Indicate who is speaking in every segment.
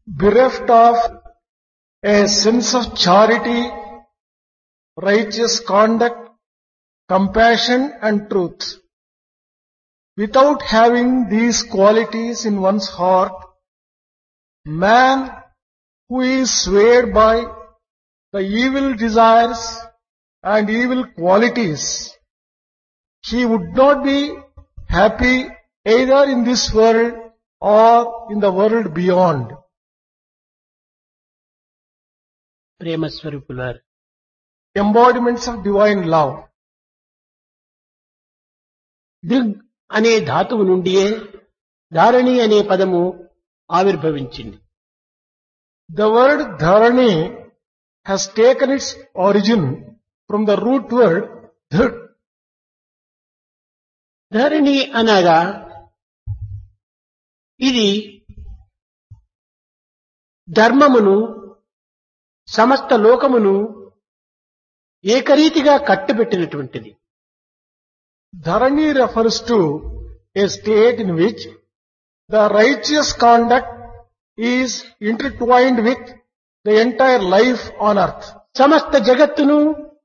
Speaker 1: bereft of a sense of charity, righteous conduct, compassion and truth. Without having these qualities in one's heart, man who is swayed by the evil desires and evil qualities, he would not be happy either in this world or in the world beyond.
Speaker 2: Prema స్వరూపులారు
Speaker 1: Embodiments of divine love.
Speaker 2: దృగ్ అనే ధాతువు నుండియే ధారణి అనే పదము ఆవిర్భవించింది
Speaker 1: The word dharani has taken its origin from the root word dhir.
Speaker 2: ధరణి అనగా ఇది ధర్మమును సమస్త లోకమును ఏకరీతిగా కట్టుబెట్టినటువంటిది
Speaker 1: Dharani refers to a state in which the righteous conduct is intertwined with the entire life on earth.
Speaker 2: సమస్త జగత్తును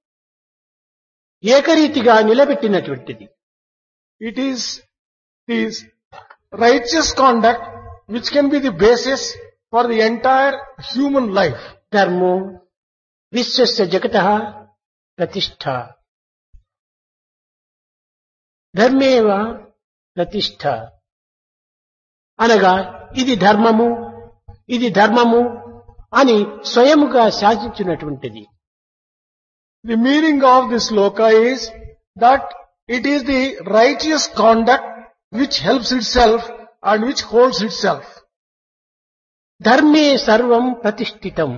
Speaker 2: ఏకరీతిగా నిలబెట్టినటువంటిది
Speaker 1: It is this righteous conduct which can be the basis for the entire human life.
Speaker 2: ధర్మో విశ్వస్య జగత ప్రతిష్ట ధర్మేవ ప్రతిష్ట అనగా ఇది ధర్మము ఇది ధర్మము అని స్వయముగా శాసించినటువంటిది
Speaker 1: The meaning of this loka is that it is the righteous conduct which helps itself and which holds itself.
Speaker 2: ధర్మే సర్వం ప్రతిష్ఠితం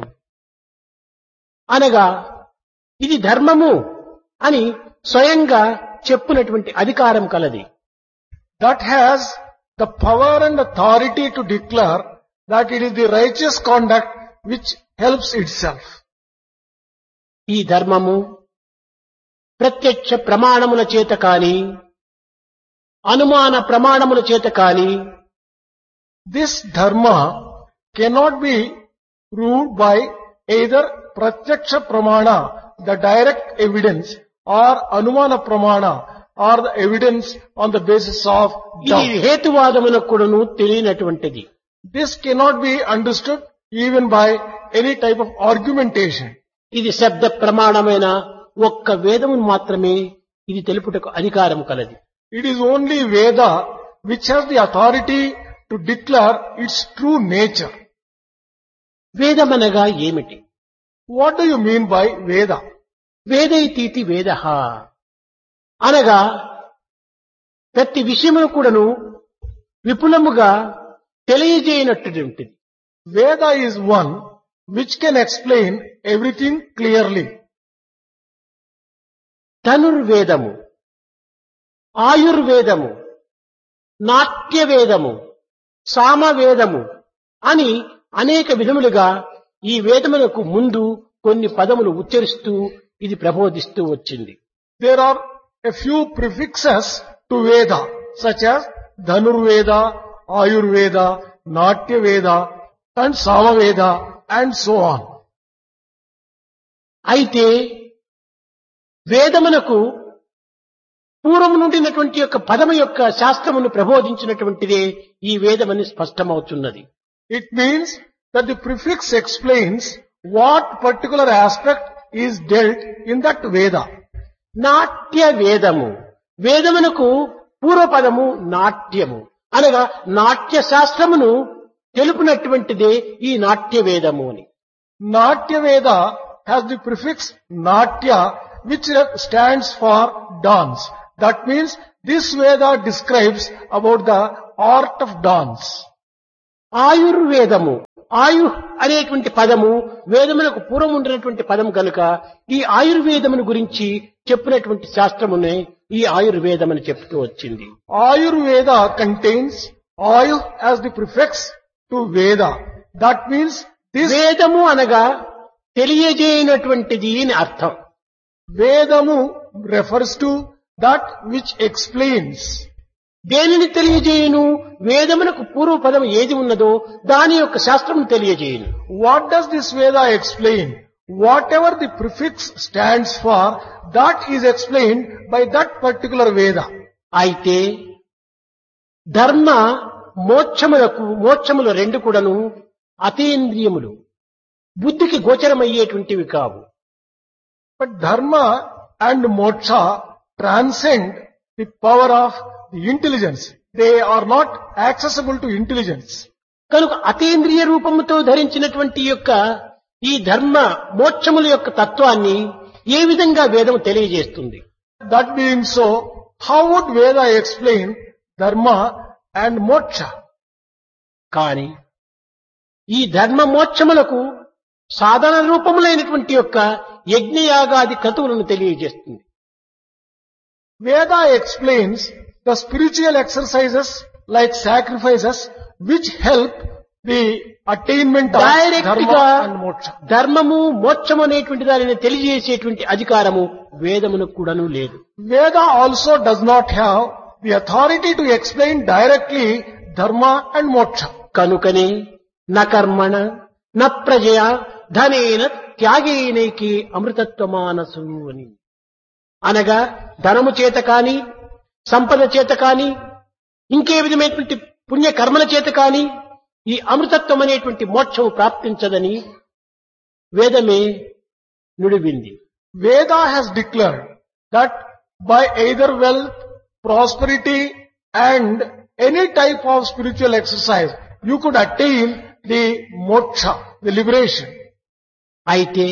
Speaker 2: అనగా ఇది ధర్మము అని స్వయంగా చెప్పునటువంటి అధికారం కలది
Speaker 1: That has the power and authority to declare that it is the righteous conduct which helps itself.
Speaker 2: ఈ ధర్మము ప్రత్యక్ష ప్రమాణముల చేత కాని అనుమాన ప్రమాణముల చేత కాని
Speaker 1: This dharma cannot be proved by either pratyaksha pramana, the direct evidence, or anumana pramana, or the evidence on the basis of
Speaker 2: ఇది
Speaker 1: doubt.
Speaker 2: హేతువాదమునకు కూడాను తెలియనటువంటిది
Speaker 1: This cannot be understood even by any type of argumentation.
Speaker 2: ఇది శబ్ద ప్రమాణమైన ఒక్క వేదమును మాత్రమే ఇది తెలుపుటకు అధికారం కలది
Speaker 1: It is only Veda which has the authority to declare its true nature.
Speaker 2: వేదమనగా ఏమిటి
Speaker 1: What do you mean by Veda?
Speaker 2: వేదైతీతి వేద అనగా ప్రతి విషయమును కూడాను విపులముగా తెలియజేయనటువంటిది
Speaker 1: Veda is one which can explain everything clearly.
Speaker 2: ధనుర్వేదము ఆయుర్వేదము నాట్యవేదము సామవేదము అని అనేక విధములుగా ఈ వేదములకు ముందు కొన్ని పదములు ఉచ్చరిస్తూ ఇది ప్రబోధిస్తూ వచ్చింది
Speaker 1: There are a few prefixes to Veda such as Dhanurveda, Ayurveda, Natya Veda and Samaveda and so on.
Speaker 2: అయితే వేదమునకు పూర్వము నుండినటువంటి యొక్క పదము యొక్క శాస్త్రమును ప్రబోధించినటువంటిదే ఈ వేదమని స్పష్టమవుతున్నది
Speaker 1: It means that the prefix explains what particular aspect is dealt in that Veda.
Speaker 2: నాట్య వేదము వేదమునకు పూర్వపదము నాట్యము అనగా నాట్య శాస్త్రమును తెలుపునటువంటిదే ఈ నాట్య వేదము అని
Speaker 1: Natya Veda has the prefix Natya which stands for dance. That means this Veda describes about the art of dance.
Speaker 2: ఆయుర్వేదము ఆయు అనేటువంటి పదము వేదమునకు పూర్వం ఉండినటువంటి పదం కనుక ఈ ఆయుర్వేదమును గురించి చెప్పినటువంటి శాస్త్రమునే ఈ ఆయుర్వేదమని చెప్తూ వచ్చింది
Speaker 1: Ayurveda contains Ayu as the prefix to Veda. That means this
Speaker 2: వేదము అనగా తెలియజేయనటువంటిది అని అర్థం
Speaker 1: Vedamu refers to that which explains.
Speaker 2: దేనిని తెలియజేయును వేదమునకు పూర్వ పదం ఏది ఉన్నదో దాని యొక్క శాస్త్రం తెలియజేయును
Speaker 1: What does this Veda explain? Whatever the prefix stands for, that is explained by that particular Veda.
Speaker 2: అయితే ధర్మ మోక్షములకు మోక్షములు రెండు కూడాను అతీంద్రియములు బుద్ధికి గోచరమయ్యేటువంటివి కావు
Speaker 1: But dharma and moksha transcend the power of the intelligence. They are not accessible to intelligence.
Speaker 2: కనుక అతీంద్రియ రూపముతో ధరించినటువంటి యొక్క ఈ ధర్మ మోక్షముల యొక్క తత్వాన్ని ఏ విధంగా వేదం తెలియజేస్తుంది
Speaker 1: That being so, how would Veda explain dharma and moksha?
Speaker 2: కాని ఈ ధర్మ మోక్షములకు సాధన రూపములైనటువంటి యొక్క యజ్ఞయాగాది క్రతువులను తెలియజేస్తుంది
Speaker 1: Veda explains the spiritual exercises like sacrifices which help the attainment of
Speaker 2: direct
Speaker 1: dharma
Speaker 2: గా
Speaker 1: and moksha.
Speaker 2: ధర్మము మోక్షము అనేటువంటి దానిని తెలియజేసేటువంటి అధికారము వేదమునకు కూడాను లేదు
Speaker 1: Veda also does not have the authority to explain directly dharma and moksha.
Speaker 2: కనుకనే న కర్మణ న ప్రజయ ధనేన త్యాగేనైకి అమృతత్వమానసు అని అనగా ధనము చేత కాని సంపద చేత కాని ఇంకే విధమైనటువంటి పుణ్య కర్మల చేత కాని ఈ అమృతత్వం అనేటువంటి మోక్షము ప్రాప్తించదని వేదమే నుడివింది
Speaker 1: Veda has declared that by either wealth, prosperity and any type of spiritual exercise, you could attain the moksha, the liberation.
Speaker 2: అయితే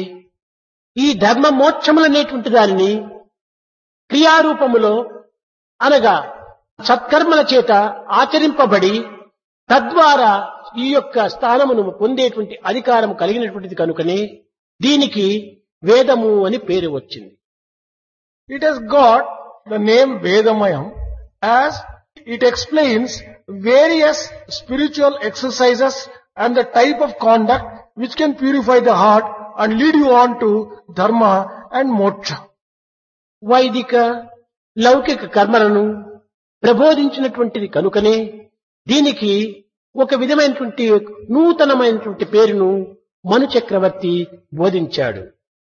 Speaker 2: ఈ ధర్మ మోక్షములనేటువంటి దానిని క్రియారూపములో అనగా సత్కర్మల చేత ఆచరింపబడి తద్వారా ఈ యొక్క స్థానమును పొందేటువంటి అధికారం కలిగినటువంటిది కనుకనే దీనికి వేదము అని పేరు వచ్చింది
Speaker 1: It has got the name Vedamayam as it explains various spiritual exercises and the type of conduct which can purify the heart and lead you on to dharma and moksha.
Speaker 2: వైదిక లౌకిక కర్మలను ప్రబోధించినటువంటిది కనుకనే దీనికి ఒక విధమైనటువంటి నూతనమైనటువంటి పేరును మను చక్రవర్తి బోధించాడు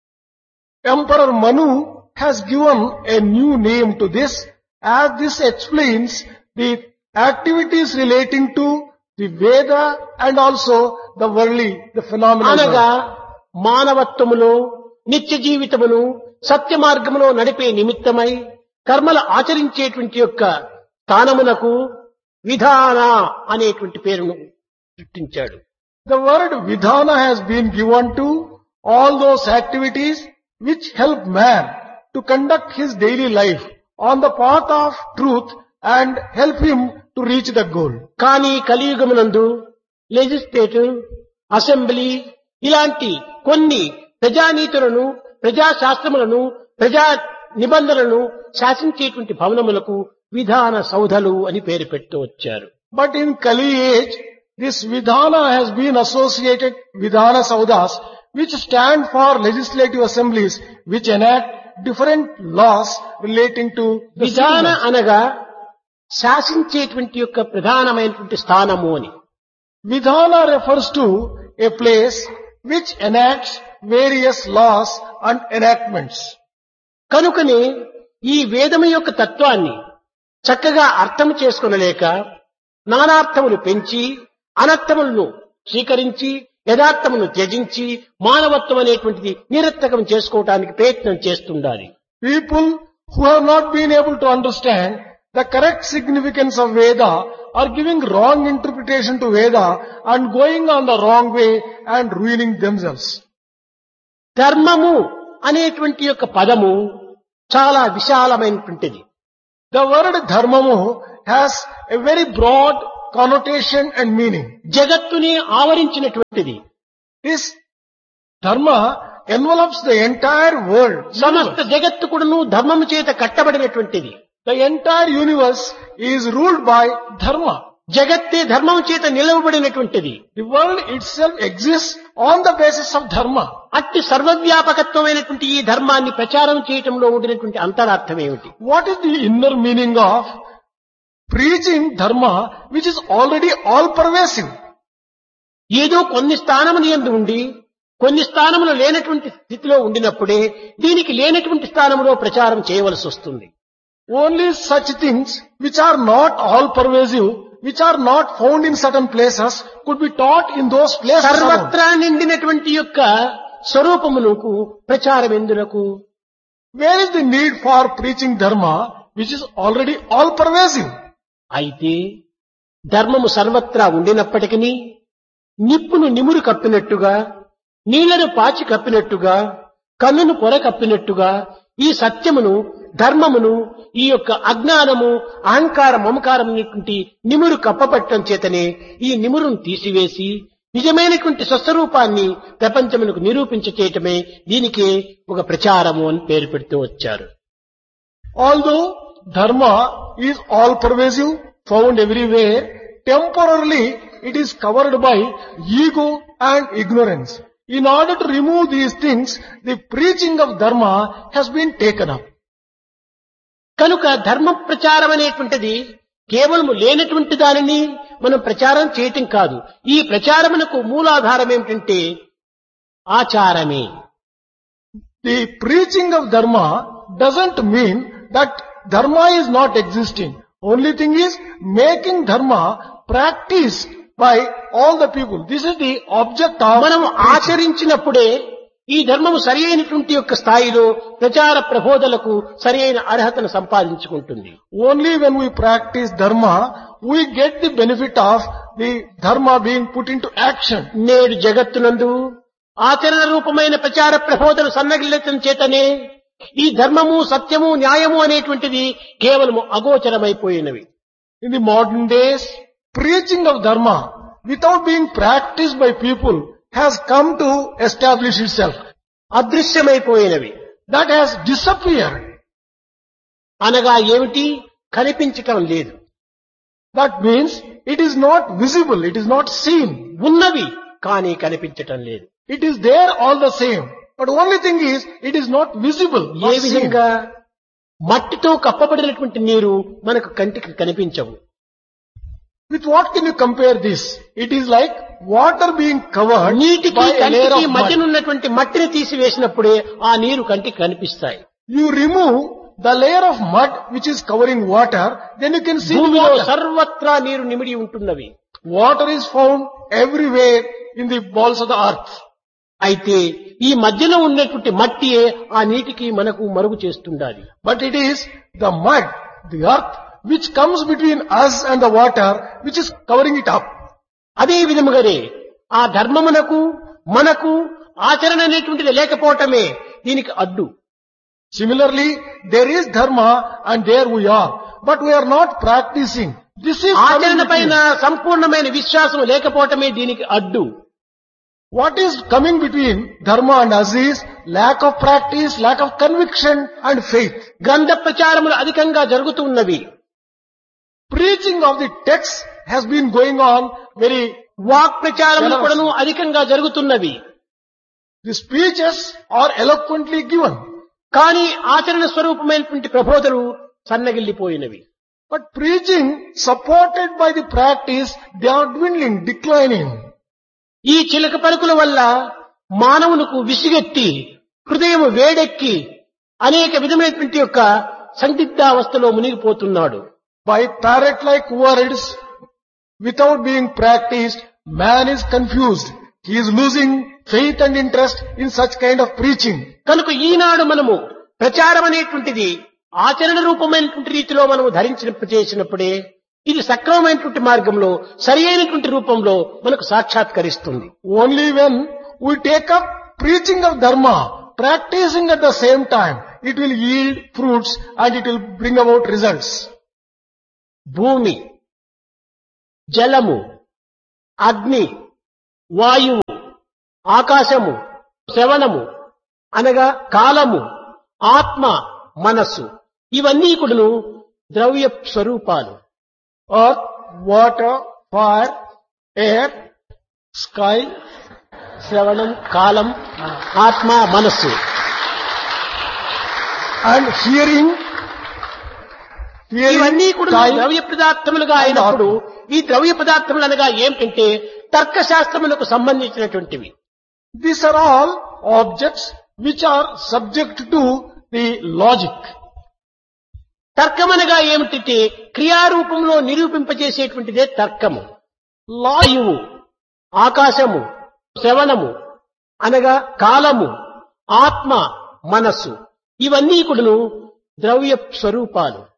Speaker 1: Emperor Manu has given a new name to this as this explains the activities relating to the Veda and also the worldly, the phenomenal
Speaker 2: అనగా
Speaker 1: world.
Speaker 2: మానవత్వములో నిత్య జీవితమును సత్య మార్గములో నడిపే నిమిత్తమై కర్మలు ఆచరించేటువంటి యొక్క స్థానమునకు విధాన అనేటువంటి పేరును సృష్టించాడు
Speaker 1: The word Vidhana has been given to all those activities which help man to conduct his daily life on the path of truth and help him to reach the goal.
Speaker 2: కానీ కలియుగమునందు లెజిస్లేటివ్ అసెంబ్లీ ఇలాంటి కొన్ని ప్రజానీతులను ప్రజాశాస్త్రములను ప్రజా నిబంధనలను శాసించేటువంటి భవనములకు విధాన సౌధలు అని పేరు పెడుతూ వచ్చారు
Speaker 1: But in Kali age, this Vidhana has been associated Vidhana Saudas, which stand for legislative assemblies, which enact different laws relating to the
Speaker 2: విధాన
Speaker 1: citizens.
Speaker 2: అనగా శాసించేటువంటి యొక్క ప్రధానమైనటువంటి స్థానము అని
Speaker 1: Vidhana refers to a place which enacts various laws and enactments.
Speaker 2: కనుకనే ఈ వేదము యొక్క తత్వాన్ని చక్కగా అర్థం చేసుకొనలేక నానార్థములు పెంచి అనర్థములను స్వీకరించి యథార్థమును త్యజించి మానవత్వం అనేటువంటిది నిరర్థకం చేసుకోవటానికి ప్రయత్నం చేస్తుండాలి
Speaker 1: People who have not been able to understand the correct significance of Veda are giving wrong interpretation to Veda and going on the wrong way and ruining themselves.
Speaker 2: ధర్మము అనేటువంటి యొక్క పదము చాలా విశాలమైనటువంటిది
Speaker 1: The word dharmamu has a very broad connotation and meaning.
Speaker 2: జగత్తుని ఆవరించినటువంటిది
Speaker 1: This dharma envelops the entire world.
Speaker 2: సమస్త జగత్తు కూడాను ధర్మము చేత కట్టబడినటువంటిది
Speaker 1: The entire universe is ruled by dharma.
Speaker 2: జగత్తే ధర్మం చేత నిలవబడినటువంటిది
Speaker 1: The world itself exists on the basis of dharma.
Speaker 2: అట్టి సర్వవ్యాపకత్వమైనటువంటి ఈ ధర్మాన్ని ప్రచారం చేయటంలో ఉండినటువంటి అంతరార్థం ఏమిటి
Speaker 1: What is the inner meaning of preaching dharma which is already all pervasive.
Speaker 2: ఏదో కొన్ని స్థానములు ఎందు ఉండి కొన్ని స్థానములు లేనటువంటి స్థితిలో ఉండినప్పుడే దీనికి లేనటువంటి స్థానంలో ప్రచారం చేయవలసి వస్తుంది
Speaker 1: Only such things which are not all pervasive, which are not found in certain places, could be taught in those places. alone.
Speaker 2: సర్వత్రా నిండినటువంటి యొక్క స్వరూపమునకు ప్రచారం ఎందులకు
Speaker 1: Where is the need for preaching dharma which is already all pervasive?
Speaker 2: అయితే ధర్మము సర్వత్రా ఉండినప్పటికీ నిప్పును నిమురు కప్పినట్టుగా నీళ్లను పాచి కప్పినట్టుగా కన్నును పొర కప్పినట్టుగా ఈ సత్యమును ధర్మమును ఈ యొక్క అజ్ఞానము అహంకార మమకారం అనేటువంటి నిమురు కప్పబట్టడం చేతనే ఈ నిమురును తీసివేసి నిజమైనటువంటి స్వస్వరూపాన్ని ప్రపంచమునకు నిరూపించ చేయటమే దీనికి ఒక ప్రచారము అని పేరు పెడుతూ వచ్చారు
Speaker 1: Although dharma is all pervasive, found everywhere, temporarily it is covered by ego and ignorance. In order to remove these things, the preaching of dharma has been taken up.
Speaker 2: కనుక ధర్మ ప్రచారం అనేటువంటిది కేవలం లేనటువంటి దానిని మనం ప్రచారం చేయటం కాదు ఈ ప్రచారమునకు మూలాధారం ఏమిటంటే ఆచారమే
Speaker 1: The preaching of dharma doesn't mean that dharma is not existing. Only thing is making dharma practiced by all the people. This is the object of
Speaker 2: మనం
Speaker 1: preaching.
Speaker 2: ఆచరించినప్పుడే ఈ ధర్మము సరి అయినటువంటి యొక్క స్థాయిలో ప్రచార ప్రబోధలకు సరి అయిన అర్హతను సంపాదించుకుంటుంది
Speaker 1: Only when we practice dharma, we get the benefit of the dharma being put into action.
Speaker 2: నేడు జగత్తునందు ఆచరణ రూపమైన ప్రచార ప్రబోధన సన్నగిల్లతం చేతనే ఈ ధర్మము సత్యము న్యాయము అనేటువంటిది కేవలము అగోచరమైపోయినవి
Speaker 1: In the modern days, preaching of dharma without being practiced by people has come to establish itself.
Speaker 2: అదృశ్యమైపోయినవి
Speaker 1: That has disappeared.
Speaker 2: అనగా ఏమిటి కనిపించటం లేదు
Speaker 1: That means it is not visible, it is not seen.
Speaker 2: ఉన్నవి కానీ కనిపించటం లేదు
Speaker 1: It is there all the same. But only thing is, it is not visible.
Speaker 2: A
Speaker 1: Not seen.
Speaker 2: విధంగా మట్టితో కప్పబడినటువంటి నీరు మనకు కంటికి కనిపించవు
Speaker 1: With what can you compare this? It is like water being covered
Speaker 2: నీటికి
Speaker 1: by a layer
Speaker 2: కంటికి
Speaker 1: of
Speaker 2: మధ్యన
Speaker 1: mud.
Speaker 2: ఉన్నటువంటి మట్టిని తీసివేసినప్పుడే ఆ నీరు కంటికి కనిపిస్తాయి
Speaker 1: You remove the layer of mud which is covering water, then you can see the
Speaker 2: భూమిలో
Speaker 1: water.
Speaker 2: సర్వత్రా నీరు నిమిడి ఉంటున్నవి
Speaker 1: Water is found everywhere in the balls of the earth.
Speaker 2: అయితే ఈ మధ్యలో ఉన్నటువంటి మట్టియే ఆ నీటికి మనకు మరుగు చేస్తుండాలి
Speaker 1: But it is the mud, the earth, which comes between us and the water, which is covering it up.
Speaker 2: అదే విధముగానే ఆ ధర్మమునకు మనకు ఆచరణ అనేటువంటిది లేకపోవటమే దీనికి అడ్డు
Speaker 1: Similarly, there is dharma and there we are. But we are not practicing. This is coming
Speaker 2: ఆచరణ
Speaker 1: between.
Speaker 2: పైన సంపూర్ణమైన విశ్వాసం లేకపోవటమే దీనికి అడ్డు
Speaker 1: What is coming between dharma and us is lack of practice, lack of conviction and faith.
Speaker 2: గ్రంథ ప్రచారములు అధికంగా జరుగుతున్నవి
Speaker 1: Preaching of the text has been going on very,
Speaker 2: వాక్ ప్రచారములు కూడాను అధికంగా జరుగుతున్నవి
Speaker 1: the speeches are eloquently given.
Speaker 2: కానీ ఆచరణ స్వరూపమైనటువంటి ప్రబోధలు సన్నగిల్లిపోయినవి
Speaker 1: But preaching supported by the practice, they are dwindling, declining.
Speaker 2: ఈ చిలక పలుకుల వల్ల మానవునికి విసిగెత్తి హృదయం వేడెక్కి అనేక విధమైనటువంటి యొక్క సందిగ్ధావస్థలో మునిగిపోతున్నాడు
Speaker 1: By parrot-like words, without being practiced, man is confused. He is losing faith and interest in such kind of preaching.
Speaker 2: కనుక ఈనాడు మనము ప్రచారం అనేటువంటిది ఆచరణ రూపమైనటువంటి రీతిలో మనము ధరించిన చేసినప్పుడే ఇది సక్రమమైనటువంటి మార్గంలో సరి అయినటువంటి రూపంలో మనకు సాక్షాత్కరిస్తుంది
Speaker 1: Only when we take up preaching of dharma, practicing at the same time, it will yield fruits and it will bring about results.
Speaker 2: భూమి జలము అగ్ని వాయువు ఆకాశము శ్రవణము అనగా కాలము ఆత్మ మనస్సు ఇవన్నీ కూడాను ద్రవ్య స్వరూపాలు
Speaker 1: Earth, water, fire, air, sky,
Speaker 2: శ్రవణం కాలం ఆత్మ మనస్సు
Speaker 1: and hearing, Hearing,
Speaker 2: ఇవన్నీ కూడా
Speaker 1: time,
Speaker 2: ద్రవ్య పదార్థములుగా అయినప్పుడు ఈ ద్రవ్య పదార్థములు అనగా ఏమిటంటే తర్కశాస్త్రములకు సంబంధించినటువంటివి
Speaker 1: These are all objects which are subject to the logic.
Speaker 2: తర్కమనగా ఏమిటంటే క్రియారూపంలో నిరూపింపజేసేటువంటిదే తర్కము లాయువు ఆకాశము శ్రవణము అనగా కాలము ఆత్మ మనస్సు ఇవన్నీ కూడాను ద్రవ్య స్వరూపాలు